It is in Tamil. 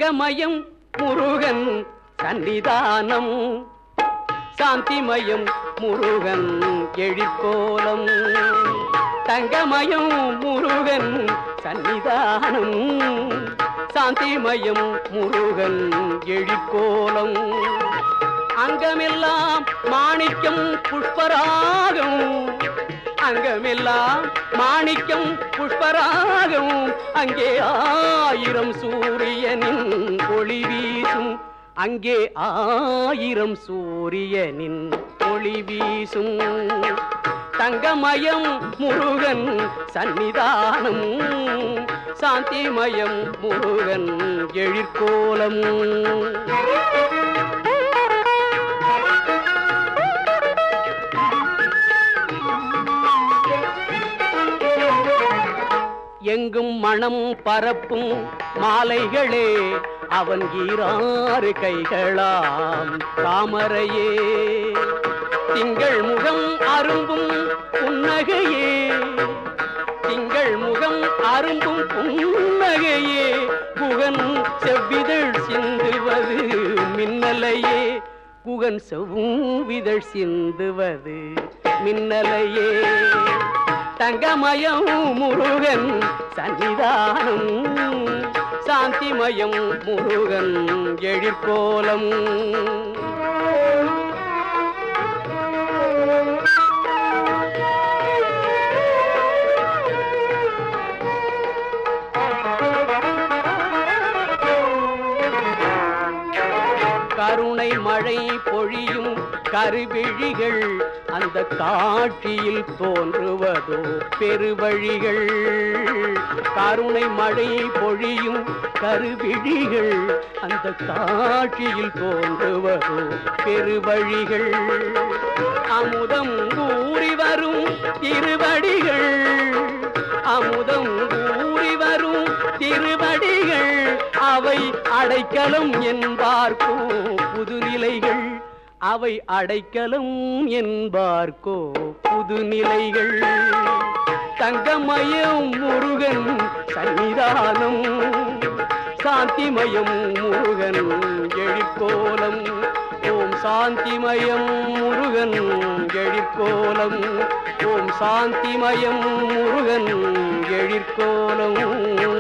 தங்கமயம் முருகன் சன்னிதானம் சாந்திமயம் முருகன் எழிற்கோலம் தங்கமயம் முருகன் சன்னிதானம் சாந்திமயம் முருகன் எழிற்கோலம் அங்கமெல்லாம் மாணிக்கம் புஷ்பராகம் அங்கமெல்லாம் மாணிக்கம் புஷ்பராகம் அங்கே ஆயிரம் சூரியனின் ஒளி வீசும் அங்கே ஆயிரம் சூரியனின் ஒளி வீசும் தங்கமயம் முருகன் சன்னிதானம் சாந்திமயம் முருகன் எழிற்கோலம் எங்கும் மனம் பரப்பும் மாலைகளே அவன் ஈராறு கைகளாம் தாமரையே திங்கள் முகம் அரும்பும் புன்னகையே திங்கள் முகம் அரும்பும் புன்னகையே குகன் செவ்விதழ் சிந்துவது மின்னலையே குகன் செவ்விதழ் சிந்துவது மின்னலையே தங்கமயம் முருகன் சன்னிதானம் சாந்திமயம் முருகன் எழிற்கோலம் கருணை மழை பொழியும் கருவிழிகள் அந்த காட்சியில் தோன்றுவதோ பெருவழிகள் கருணை மழை பொழியும் கருவிழிகள் அந்த காட்சியில் தோன்றுவதோ பெருவழிகள் அமுதம் கூறி வரும் திருவடிகள் அமுதம் கூறி வரும் திருவடிகள் அவை அடைக்கலம் என்பார்க்கோ புதுநிலைகள் அவை அடைக்கலம் என்பார்க்கோ புதுநிலைகள் தங்கமயம் முருகன் சன்னிதானம் சாந்திமயம் முருகன் எழிற்கோலம் ஓம் சாந்திமயம் முருகன் எழிற்கோலம் ஓம் சாந்திமயம் முருகன் எழிற்கோலம்